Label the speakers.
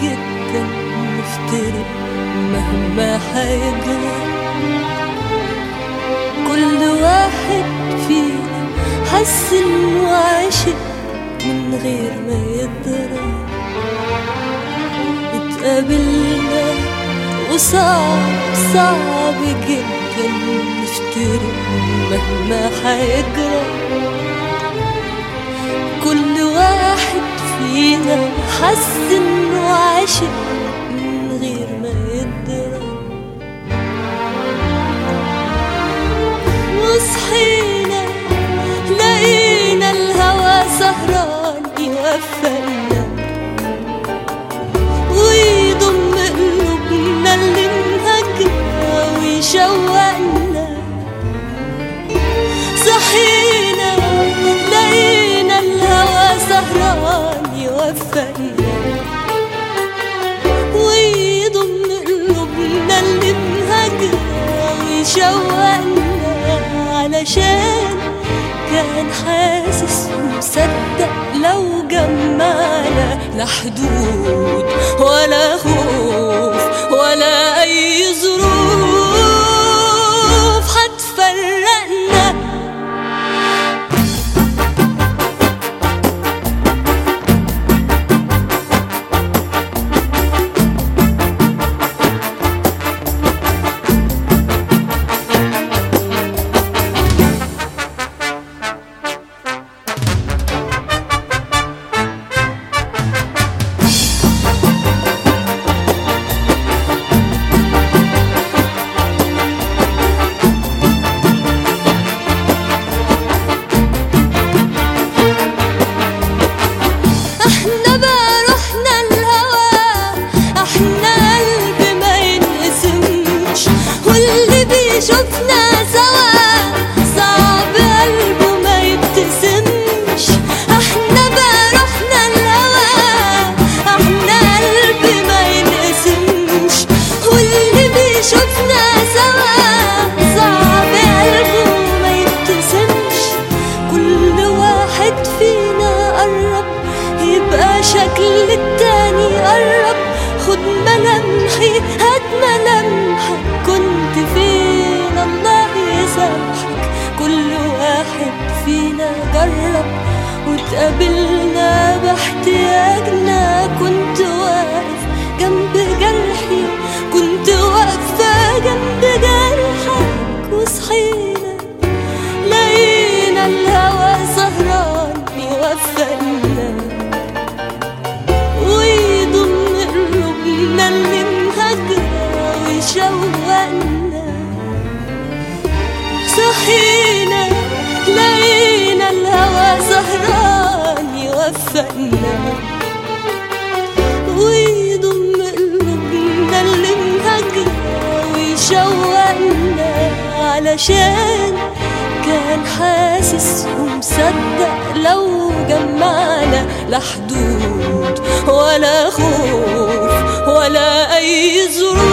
Speaker 1: جدا نفترق مهما حيجرى كل واحد فينا حس انه عاشق من غير ما يدرى اتقابلنا وصعب صعب جدا نفترق مهما حيجرى كل واحد فينا حس انه عاشق من غير ما يدرى وصحينا لقينا الهوى سهران يوفقنا ويضم قلوبنا اللي انهكنا ويشوقنا صحينا لقينا الهوى سهران يوفقنا ويضم قلوبنا اللي انهكنا ويشوقنا علشان كان حاسس ومصدق لو جمعنا لا حدود ولا خوف ولا أي ظروف هتفرقنا احنا بقى رحنا الهوى احنا قلب ما ينقسمش واللي بيشوفنا سوا صعب قلبه ما يبتسمش احنا بقى رحنا الهوى احنا قلب ما ينقسمش واللي بيشوفنا سوا صعب قلبه ما يبتسمش كل واحد فينا قرب يبقى شكل التاني قرب خد ملامحي هات ملامحك كنت فين الله يسامحك كل واحد فينا جرب واتقابلنا باحتياجنا كنت واقف جنب جرحي كنت واقفة جنب جرحك وصحينا لقينا الهوى سهران يوفقنا ويضم قلوبنا اللي مهجرة ويشوقنا صحينا لقينا الهوى سهران يوفقنا ويضم قلوبنا اللي مهجرة ويشوقنا علشان كان حاسس ومصدق لو جمعنا لا حدود ولا خوف ولا أي ظروف